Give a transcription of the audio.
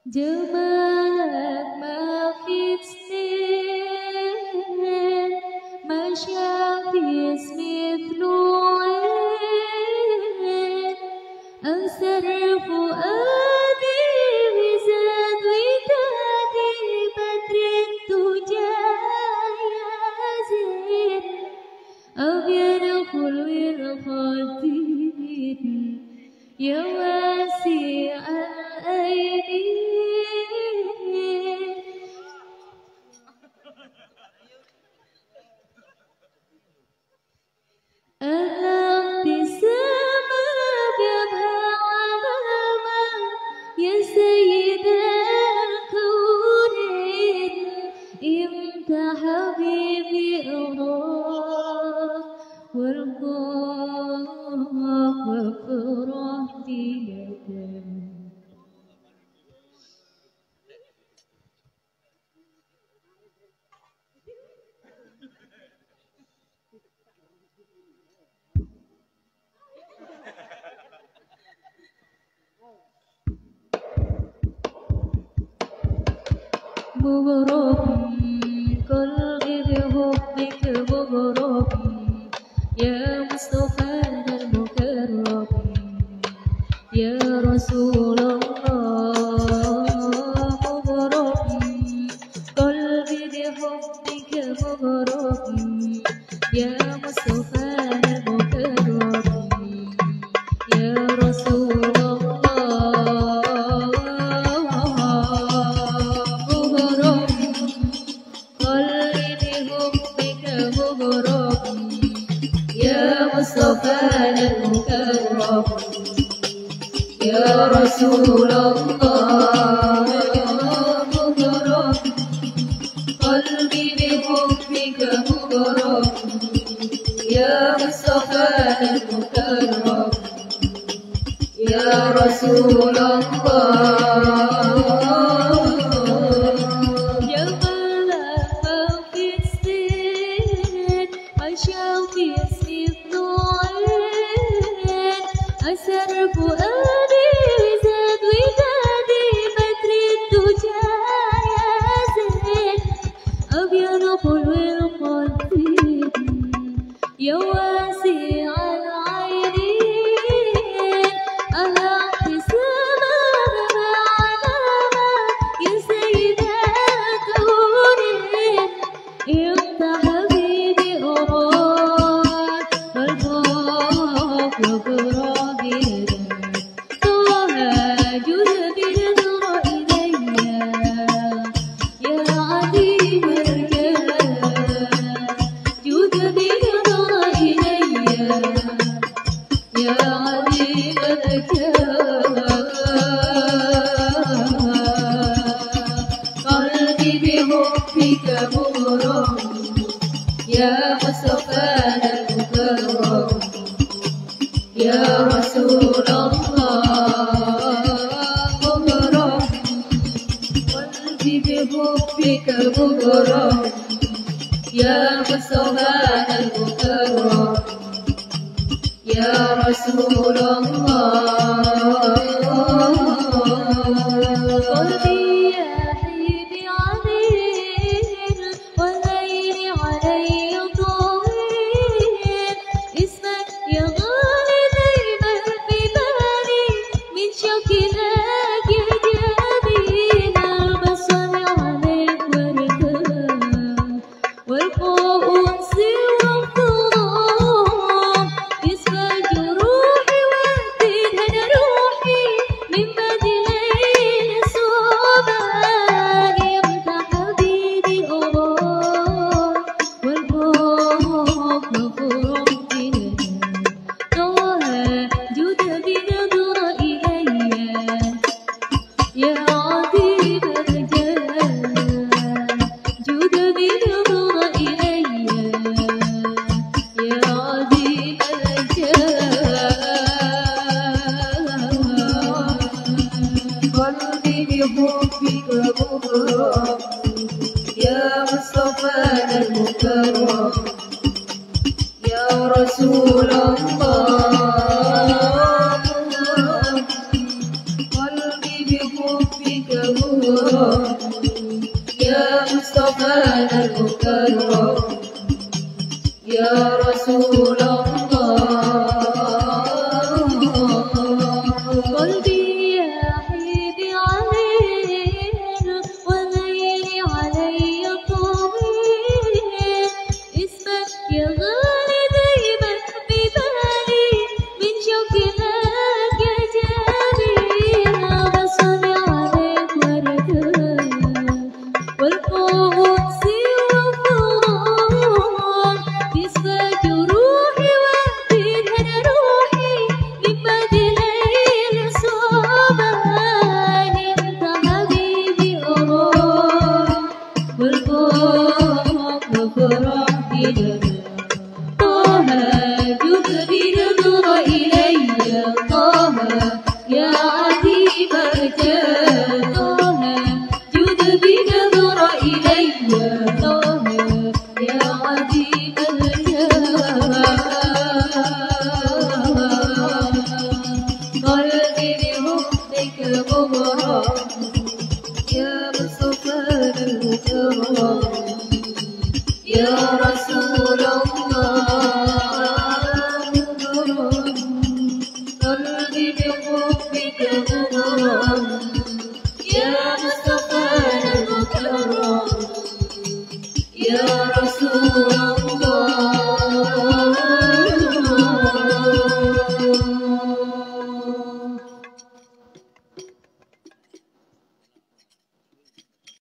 جمالك ما في سنين ما شاف مثله عين أنسر فؤادي بزاد ودادي بدر الدجى يا زين أبيض خلو الخدين يا واسع الأيدي حبيبي أراك والقاك وفرحتي لك مغرب قلبي بحبك مغرب يا مصطفى المكرم يا رسول الله مغرب قلبي بحبك مغرب يا مصطفى المكرم يا رسول المصطفى المكرم يا رسول الله مغرم قلبي بحبك مغرم يا مصطفى المكرم يا رسول الله بحبك مغرم يا مصطفى المكرم يا رسول الله مغرم قلبي بحبك مغرم يا مصطفى المكرم يا رسول الله يا مصطفى المكرم يا رسول الله قلبي بحبك مغرم يا مصطفى المكرم يا رسول يا مصطفى المكرم يا رسول الله قلبي بحبك مغرم يا مصطفى المكرم يا رسول